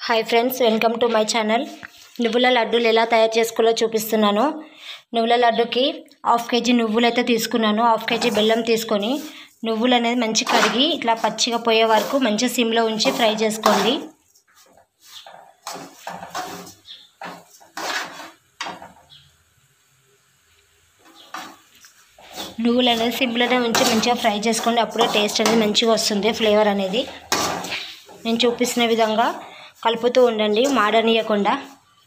hi friends welcome to my channel నువ్వుల లడ్డూలు ఎలా తయారు చేసుకోవాలో చూపిస్తున్నాను నువ్వుల లడ్డుకి హాఫ్ కేజీ నువ్వులు అయితే తీసుకున్నాను హాఫ్ కేజీ బెల్లం తీసుకొని నువ్వులు అనేది మంచి కడిగి ఇట్లా పచ్చిగా పోయే వరకు మంచి సిమ్లో ఉంచి ఫ్రై చేసుకోండి నువ్వులు అనేది సిమ్లోనే ఉంచి మంచిగా ఫ్రై చేసుకోండి అప్పుడే టేస్ట్ అనేది మంచిగా వస్తుంది ఫ్లేవర్ అనేది నేను చూపిస్తున్న విధంగా కలుపుతూ ఉండండి మాడనీయకుండా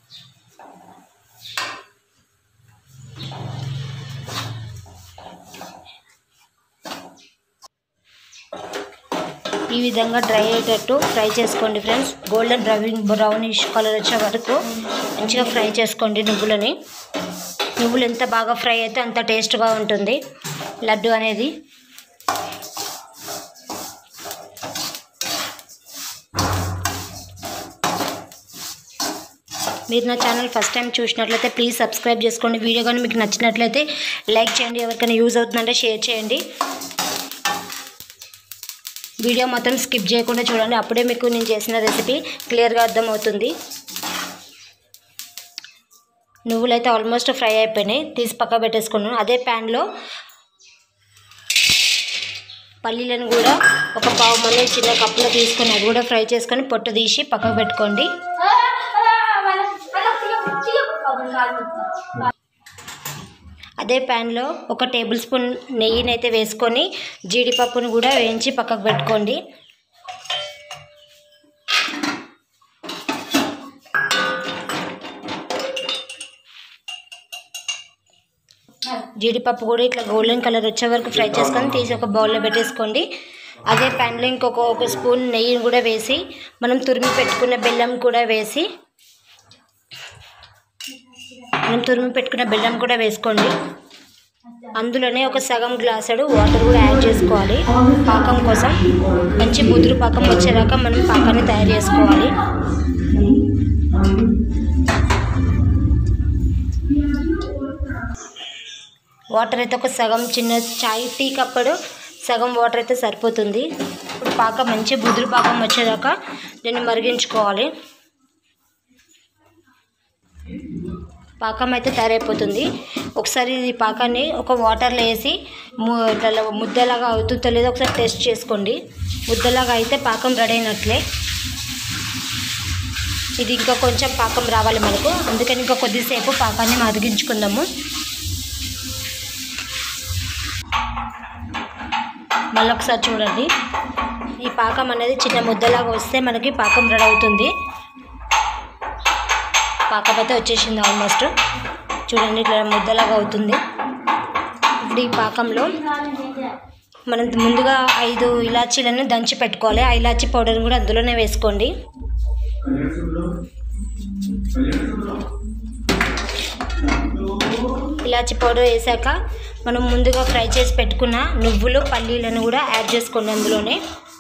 ఈ విధంగా డ్రై అయ్యేటట్టు ఫ్రై చేసుకోండి friends golden brown brownish colour వచ్చే వరకు మంచిగా ఫ్రై చేసుకోండి నువ్వులని నువ్వులు ఎంత బాగా ఫ్రై అయితే అంత టేస్ట్గా ఉంటుంది లడ్డు అనేది మీరు నా ఛానల్ ఫస్ట్ టైం చూసినట్లయితే ప్లీజ్ సబ్స్క్రైబ్ చేసుకోండి వీడియో కానీ మీకు నచ్చినట్లయితే లైక్ చేయండి ఎవరికైనా యూజ్ అవుతుందంటే షేర్ చేయండి వీడియో మొత్తం స్కిప్ చేయకుండా చూడండి అప్పుడే మీకు నేను చేసిన రెసిపీ క్లియర్గా అర్థమవుతుంది నువ్వులైతే ఆల్మోస్ట్ ఫ్రై అయిపోయినాయి తీసి పక్క పెట్టేసుకున్నాను అదే ప్యాన్లో పల్లీలను కూడా ఒక పావు మంది చిన్న కప్పులో తీసుకొని అది కూడా ఫ్రై చేసుకొని పొట్టు తీసి పక్కకు పెట్టుకోండి అదే ప్యాన్లో ఒక టేబుల్ స్పూన్ నెయ్యిని అయితే వేసుకొని జీడిపప్పును కూడా వేయించి పక్కకు పెట్టుకోండి జీడిపప్పు కూడా ఇట్లా గోల్డెన్ కలర్ వచ్చే వరకు ఫ్రై చేసుకొని తీసి ఒక బౌల్లో పెట్టేసుకోండి అదే ప్యాన్లో ఇంకొక ఒక స్పూన్ నెయ్యిని కూడా వేసి మనం తురిమి పెట్టుకున్న బెల్లం కూడా వేసి మనం తురిమి పెట్టుకున్న బెల్లం కూడా వేసుకోండి అందులోనే ఒక సగం గ్లాసుడు వాటర్ కూడా యాడ్ చేసుకోవాలి పాకం కోసం మంచి ముదురు పాకం వచ్చేదాకా మనం పాకాన్ని తయారు చేసుకోవాలి వాటర్ అయితే ఒక సగం చిన్న చాయ్ టీ కప్పుడు సగం వాటర్ అయితే సరిపోతుంది ఇప్పుడు పాకం మంచి ముదురు పాకం వచ్చేదాకా దీన్ని మరిగించుకోవాలి పాకం అయితే తయారైపోతుంది ఒకసారి ఈ పాకాన్ని ఒక వాటర్లో వేసి ము- ఇట్లా ముద్దలాగా అవుతుందో లేదో ఒకసారి టెస్ట్ చేసుకోండి ముద్దలాగా అయితే పాకం రెడీ అయినట్లే ఇది ఇంకా కొంచెం పాకం రావాలి మనకు అందుకని ఇంకా కొద్దిసేపు పాకాన్ని మరిగించుకుందాము మళ్ళీ ఒకసారి చూడండి ఈ పాకం అనేది చిన్న ముద్దలాగా వస్తే మనకి పాకం రెడీ అవుతుంది పాకం అయితే వచ్చేసింది ఆల్మోస్ట్ చూడండి ఇట్లా ముద్దలాగా అవుతుంది ఇప్పుడు ఈ పాకంలో మనం ముందుగా ఐదు ఇలాచీలను దంచి పెట్టుకోవాలి ఆ ఇలాచీ పౌడర్ని కూడా అందులోనే వేసుకోండి ఇలాచీ పౌడర్ వేసాక మనం ముందుగా ఫ్రై చేసి పెట్టుకున్న నువ్వులు పల్లీలను కూడా యాడ్ చేసుకోండి అందులోనే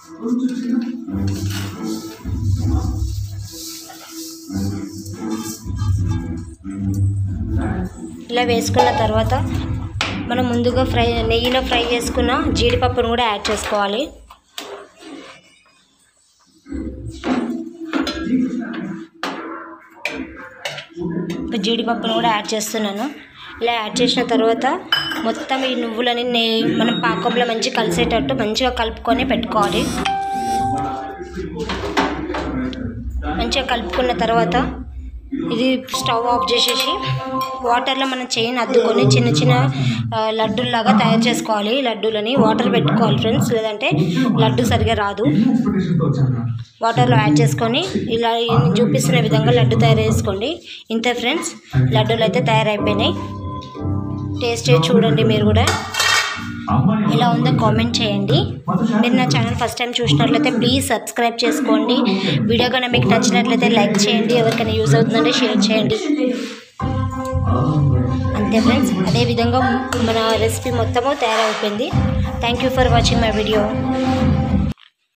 ఇలా వేసుకున్న తర్వాత మనం ముందుగా ఫ్రై నెయ్యిలో ఫ్రై చేసుకున్న జీడిపప్పును కూడా యాడ్ చేసుకోవాలి ఇప్పుడు జీడిపప్పును కూడా యాడ్ చేస్తున్నాను ఇలా యాడ్ చేసిన తర్వాత మొత్తం ఈ నువ్వులని నే మనం పాకంలో మంచి కలిసేటట్టు మంచిగా కలుపుకొని పెట్టుకోవాలి మంచిగా కలుపుకున్న తర్వాత ఇది స్టవ్ ఆఫ్ చేసేసి వాటర్లో మనం చేయని అద్దుకొని చిన్న చిన్న ఆ, లడ్డూల్లాగా తయారు చేసుకోవాలి ఈ లడ్డూలని వాటర్ పెట్టుకోవాలి ఫ్రెండ్స్ లేదంటే లడ్డు సరిగా రాదు వాటర్లో యాడ్ చేసుకొని ఇలా నేను చూపిస్తున్న విధంగా లడ్డు తయారు చేసుకోండి ఇంతే ఫ్రెండ్స్ లడ్డూలు అయితే తయారైపోయినాయి టేస్ట్ చేసి చూడండి మీరు కూడా ఎలా ఉందో కామెంట్ చేయండి మీరు నా ఛానల్ ఫస్ట్ టైం చూసినట్లయితే ప్లీజ్ సబ్స్క్రైబ్ చేసుకోండి వీడియో కనుక మీకు నచ్చినట్లయితే లైక్ చేయండి ఎవరికైనా యూజ్ అవుతుందంటే షేర్ చేయండి అంతే ఫ్రెండ్స్ అదేవిధంగా మన రెసిపీ మొత్తము తయారైపోయింది thank you for watching my video